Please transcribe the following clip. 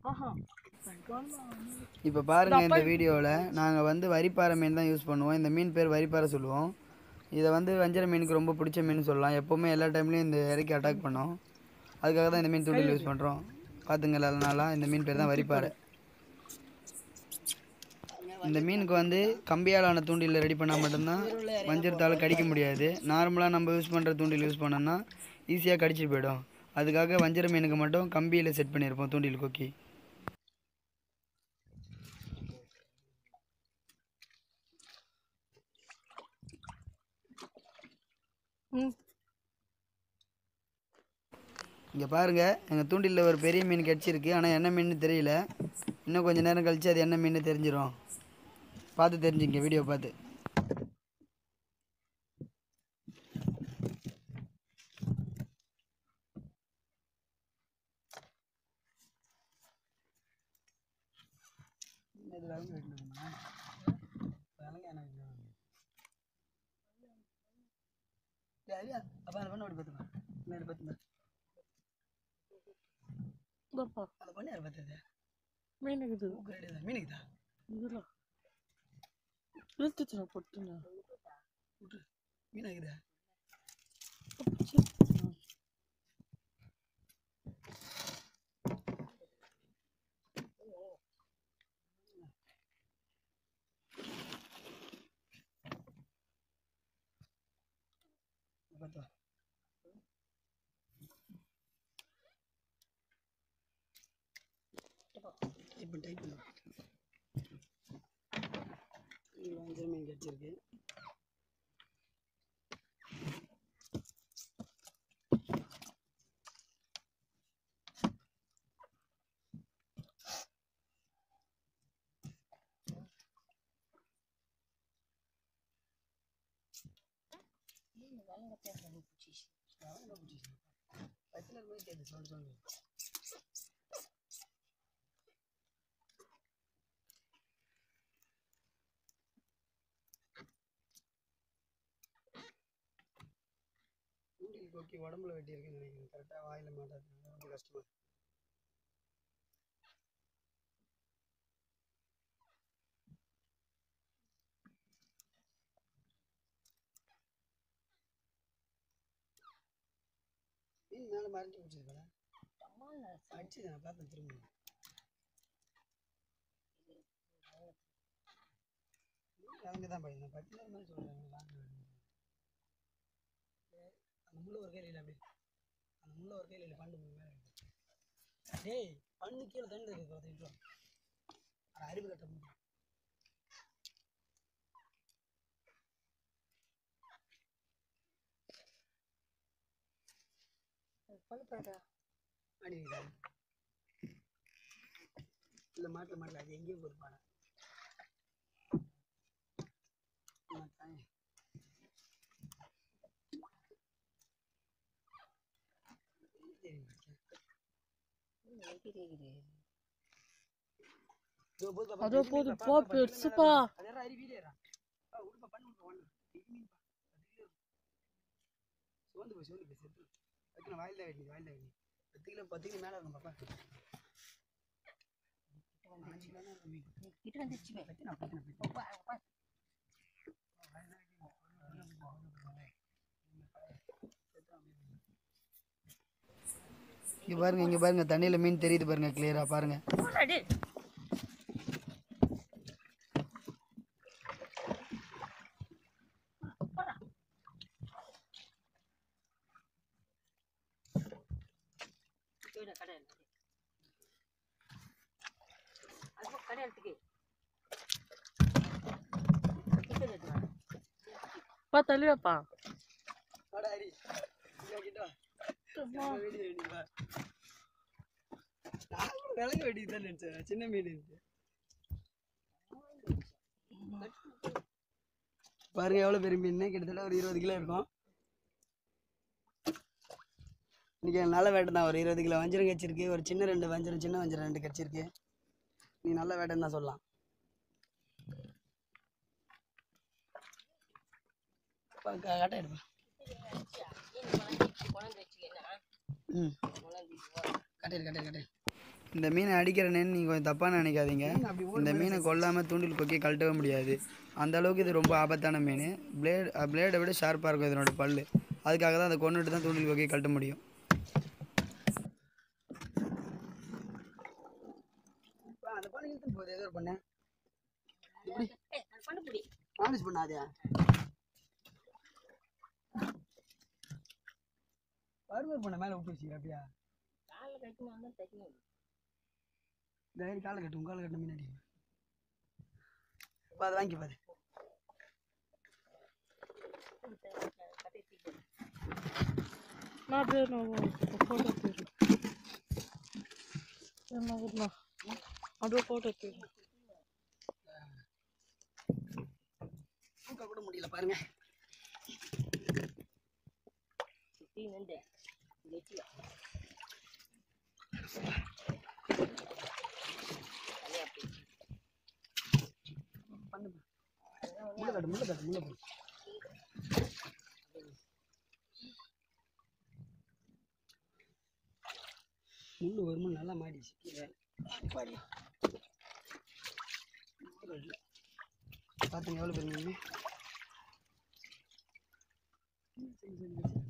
ஆஹா இப்போ பாருங்க இந்த வீடியோவில் நாங்கள் வந்து வரிப்பாறை மீன் தான் யூஸ் பண்ணுவோம் இந்த மீன் பேர் வரிப்பாறை சொல்லுவோம் இதை வந்து வஞ்சர மீனுக்கு ரொம்ப பிடிச்ச மீன் சொல்லலாம் எப்போவுமே எல்லா டைம்லையும் இந்த இறக்கி அட்டாக் பண்ணோம் அதுக்காக தான் இந்த மீன் தூண்டில் யூஸ் பண்ணுறோம் பார்த்துங்களா அதனால இந்த மீன் பேர் தான் வரிப்பாறை இந்த மீனுக்கு வந்து கம்பியாலான தூண்டில் ரெடி பண்ணால் மட்டும்தான் வஞ்சரத்தால் கடிக்க முடியாது நார்மலாக நம்ம யூஸ் பண்ணுற தூண்டில் யூஸ் பண்ணோம்னா ஈஸியாக கடிச்சிட்டு போயிடும் அதுக்காக வஞ்சர மீனுக்கு மட்டும் கம்பியில் செட் பண்ணியிருப்போம் தூண்டில் கொக்கி ம் இங்கே பாருங்க எங்கள் தூண்டிலில் ஒரு பெரிய மீன் கிடச்சிருக்கு ஆனால் என்ன மீன் தெரியல இன்னும் கொஞ்சம் நேரம் கழிச்சு அது என்ன மீன் தெரிஞ்சிடும் பார்த்து தெரிஞ்சுங்க வீடியோ பார்த்து அப்போ அதை பண்ண ஓடி பார்த்துக்கலாம் பார்த்துங்க இதாப்பா அதை பண்ணி யார் பார்த்தது மீன் இருக்குது கிடையாது மீனுக்குதா இதுல இழுத்துச்சுண்ணா பொட்டுண்ணா மீனாக்குதா பார்த்தா இப்போ டைப் பண்ணு இதில் வஞ்சர மீன் கிடச்சிருக்கு பத்தில் போய் கேட்டு சொல்லு சொல்லு தூண்டில் கொக்கி உடம்புல வெட்டியிருக்குன்னு நினைக்கிறேன் கரெக்டாக வாயில் மாட்டாது ரொம்ப கஷ்டமா இருக்கு. மீன் மேலே மறைஞ்சி பிடிச்சிருக்கா அடிச்சு நான் பார்த்தேன் திரும்ப அவங்க தான் பையன் பத்து நேரம் மாதிரி சொல்கிறேன் லாங் அந்த முள்ள ஒரு கையில் இல்லை அப்படி அந்த முள்ள ஒரு கையில் இல்லை பண்டு மேலே இருக்கு டேய் பண்ணு கீழே தண்டு இருக்கு அதை விட்டுரும் அது அறிவு கட்ட முடியும் அடி வைக்கிறாங்க இல்லை மாட்டில் மாட்டல அது எங்கேயும் போகுது பாடம் அதோ போது போ பெருசுப்பா சோர்ந்து போய் சோர்ந்து போய் செத்து வைக்கணும் வாயில் தான் வெட்டி வாயில் தான் வெட்டி பத்து கிலோ பத்து கிலோ மேலே இருக்கும் பாப்பா அஞ்சு கிலோ தான் இருக்கும் மீன். வெட்டினா, வெட்டினா, வெட்டினா. இங்க பாருங்க இங்க பாருங்க தண்ணியில மீன் தெரியுது பாருங்க கிளியரா பாருங்க பா தள்ளியாப்பா வாடா அடி இங்க கிட்ட வா. வெடி வெடி வா நான் கூட விலங்கு வெடி தான் நினைச்சேன் சின்ன மீன் இது. பாருங்க எவ்வளவு பெரிய மீன் கிட்டத்தட்ட ஒரு இருபது கிலோ இருக்கும் இன்னைக்கு எனக்கு நல்ல வேட்டை தான் ஒரு இருபது கிலோ வஞ்சரம் கிடச்சிருக்கு ஒரு சின்ன ரெண்டு வஞ்சரம் சின்ன வஞ்சரம் ரெண்டு கிடச்சிருக்கு நீ நல்ல வேட்டைன்னு தான் சொல்லலாம் கரெக்டாக எடுப்பா ம் கட்டையில் கட்டையில் கட்டையில் இந்த மீனை அடிக்கிறேன்னு நீங்கள் கொஞ்சம் தப்பாக நினைக்காதீங்க இந்த மீனை கொல்லாமல் தூண்டில் கொக்கி கழட்டவே முடியாது அந்த அளவுக்கு இது ரொம்ப ஆபத்தான மீன் பிளேட் பிளேடை விட ஷார்ப்பாக இருக்கும் இதனோட பல்லு அதுக்காக தான் அதை கொண்டுட்டு தான் தூண்டில் கொக்கி கழட்ட முடியும் அந்த பண்ண இழுத்துன்னு போகுது ஏதோ ஒரு பண்ண மாலிஷ் பண்ணாதே பருவர் பண்ண மேலே விட்டு வச்சு அப்படியா தைரி காலை கட்டு உங்க காலை கட்டு முன்னாடி இப்போ அதை வாங்கி பாரு நான் பேர் நான் ஃபோட்டோ பேர் என்ன வரலாம் அப்படியே ஃபோட்டோ பேர் தூக்க கூட முடியல பாருங்க பண்ணுங்க முள்ள கட்டு முள்ள கட்டு முள்ள கட்டு முள்ளு வரும்போது நல்லா மாடிச்சு கீழே பாடி பார்த்துங்க எவ்வளோ பெரிய மீன்